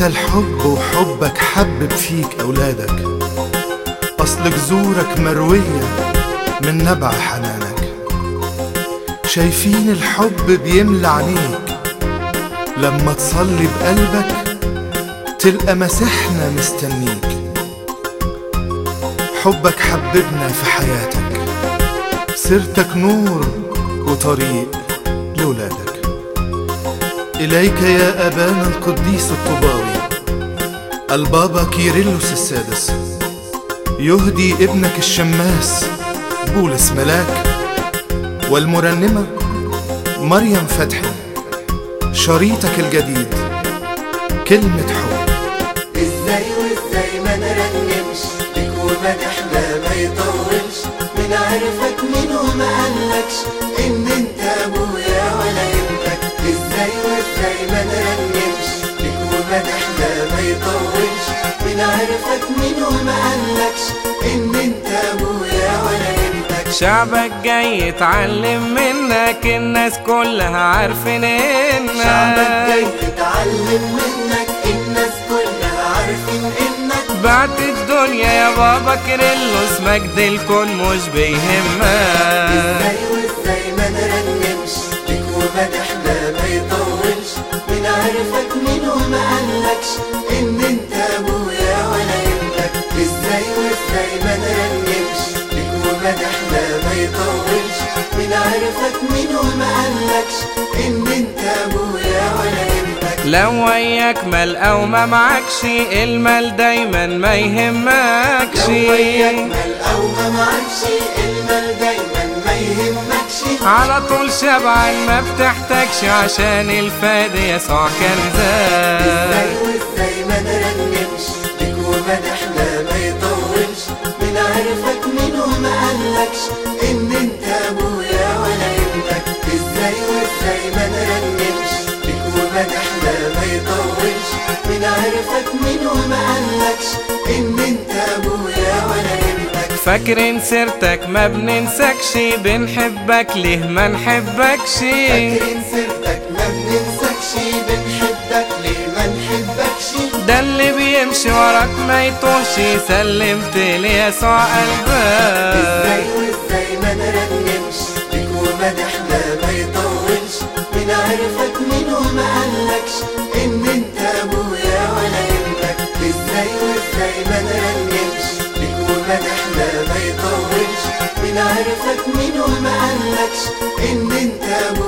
انت الحب وحبك حبب فيك اولادك اصل جذورك مروية من نبع حنانك شايفين الحب بيملى عينيك لما تصلي بقلبك تلقى مسيحنا مستنيك حبك حببنا في حياتك سيرتك نور وطريق لولادك إليك يا أبانا القديس الطباوي البابا كيرلس السادس يهدي ابنك الشماس بولس ملاك والمرنمة مريم فتحي شريطك الجديد كلمة حب ازاي وازاي ما نرنمش لك ومدحنا ما يطولش من عرفك مين وما قالكش ان انت ابويا ولا ابنك ازاي وازاي ما نرنمش لك ومدحنا ما يطولش من عرفك مين وما قالكش ان انت ابويا ولا ابنك شعبك جاي يتعلم منك الناس كلها عارفين شعبك جاي انك يتعلم منك الناس كلها عارفين انك بعد الدنيا يا بابا كيرلس مجد الكون مش بيهمك ازاي وازاي ما نرنمش لك ومدحنا ما يطولش من عرفك مين وما قالكش ان انت ابويا ولا ابنك ازاي وازاي ما نرنمش لك ومدحنا ما يطولش من عرفك مين وما قالكش ان انت ابويا ولا ابنك لو وياك مال او ما معكش المال دايما ما يهمكش لو وياك مال او ما معكش المال دايما ما يهمكش على طول شبعان ما بتحتاجش عشان الفادي يسوع ازاي كنزك وازاي ما نرنمش لك ومدحنا ما يطولش من عرفك مين وما قالكش ان انت ابويا ولا ابنك ازاي وازاي ما نرنمش لك ومدحنا ما يطولش من عرفك مين وما قالكش ان انت ابويا ولا ابنك فاكرين سيرتك ما بننسكش بنحبك ليه ما نحبكش فاكرين سيرتك ما بننسكش بنحبك ليه ما نحبكش ده اللي بيمشي وراك ما يتوهش سلمت ليسوع ازاي قلبك وازاي ما نرنمش لك ومدحنا ما يطولش من عرفك مين وما قالكش ان انت ابويا ولا ابنك ازاي وازاي ما نرنمش لك ومدحنا ما يطولش من عرفك مين وما قالكش ان انت ابويا